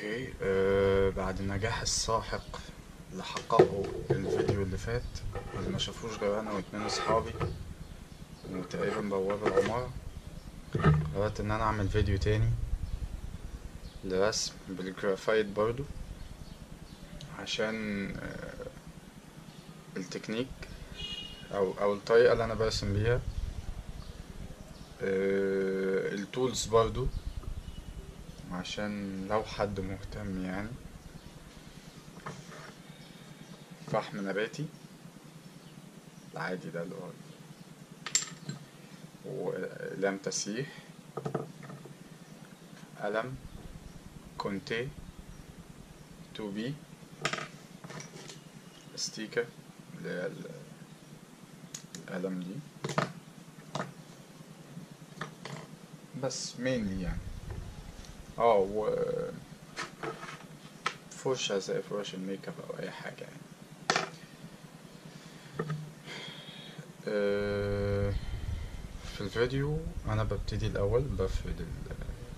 اوكي أه بعد النجاح الساحق اللي حققه الفيديو اللي فات اللي ما شافوش غير انا واتنين اصحابي وتقريبا بواب العمارة قررت ان انا اعمل فيديو تاني لرسم بالجرافايت برضو عشان آه، التكنيك او او الطريقة اللي انا برسم بيها آه، التولز برضو عشان لو حد مهتم يعني فحم نباتي العادي ده اللي هو وقلم تسييح قلم كونتي تو بي ستيكر اللي هي ال- القلم دي بس مينلي يعني اه و فرشة زي فرش الميك اب او اي حاجة يعني آه، في الفيديو انا ببتدي الاول بفرد ال-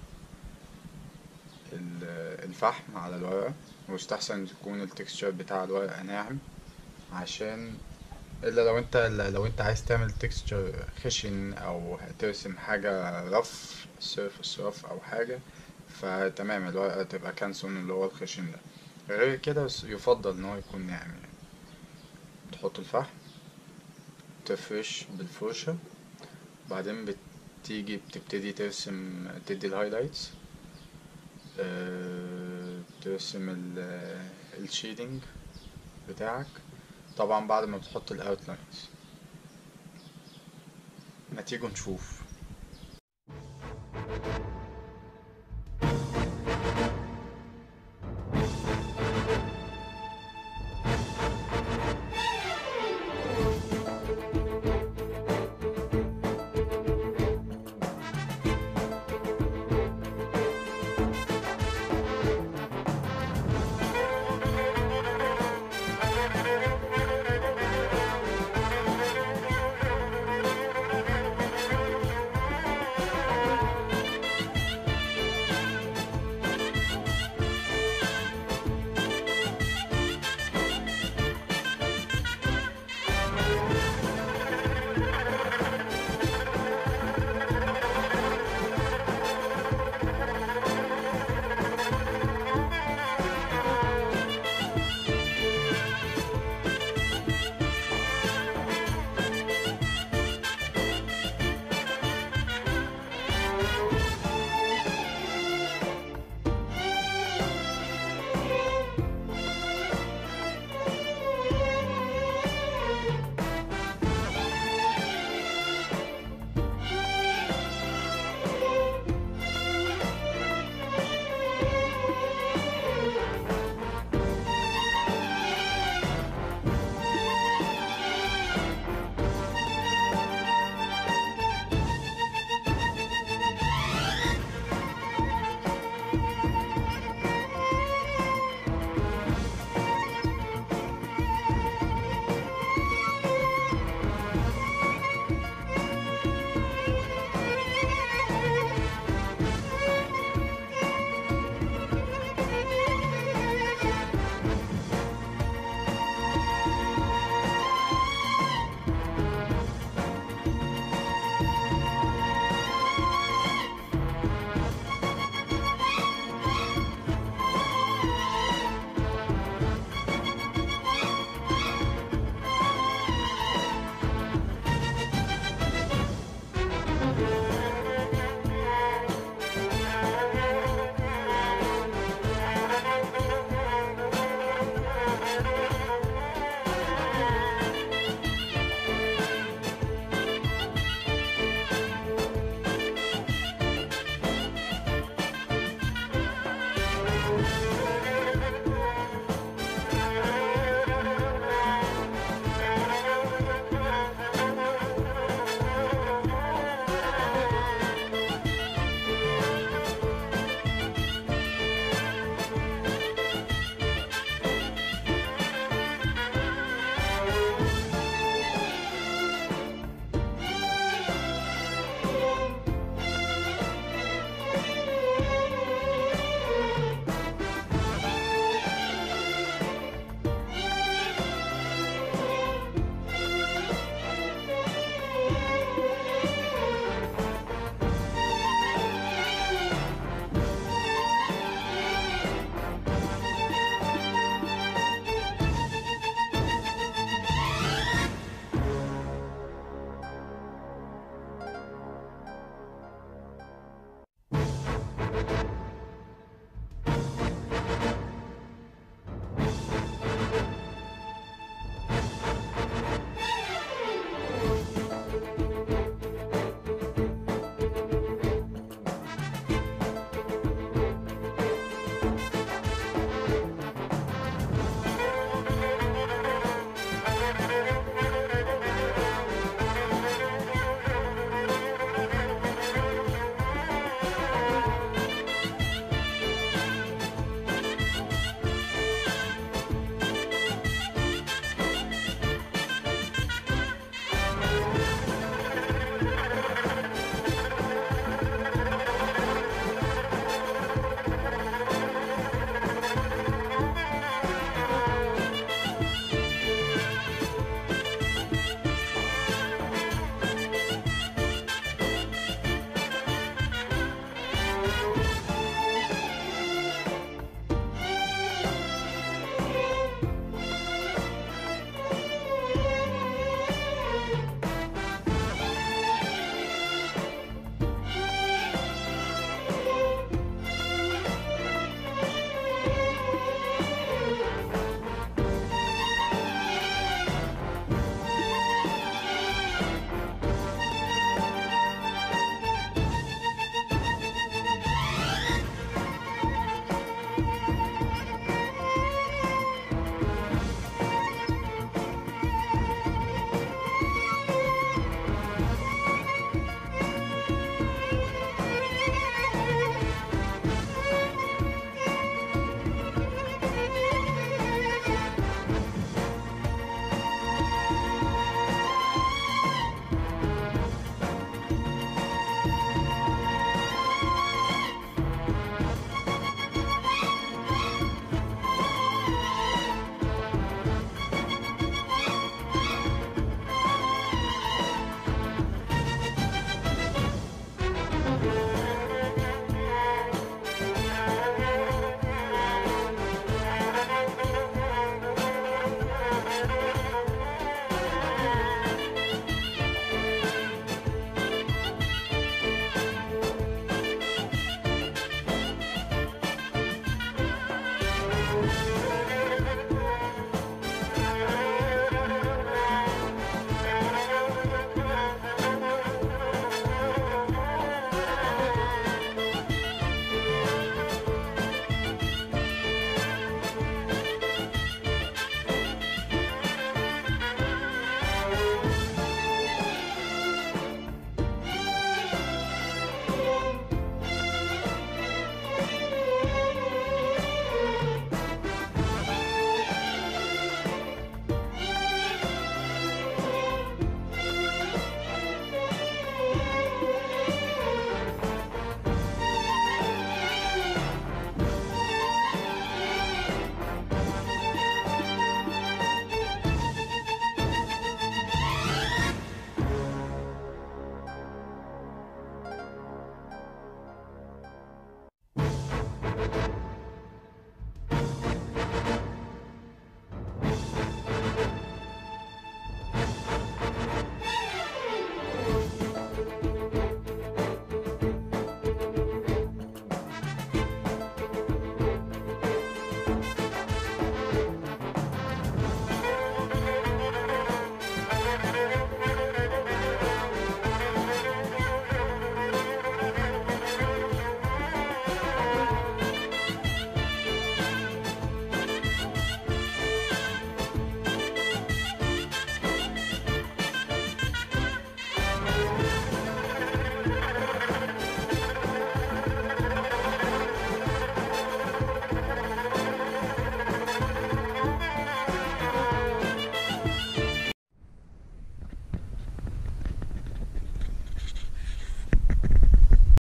ال- الفحم على الورقة ويستحسن تكون التكستشر بتاع الورقة ناعم عشان الا لو انت لو انت عايز تعمل تكستشر خشن او هترسم حاجة رف سيرفس رف او حاجة فتمام الورقة تبقى كانسون اللي هو الخشن ده غير كده بس يفضل ان هو يكون ناعم يعني تحط الفحم تفرش بالفرشة بعدين بتيجي بتبتدي ترسم تدي الهايلايتس أه ترسم ال- الشيدنج بتاعك طبعا بعد ما بتحط الاوتلاينز ما تيجوا نشوف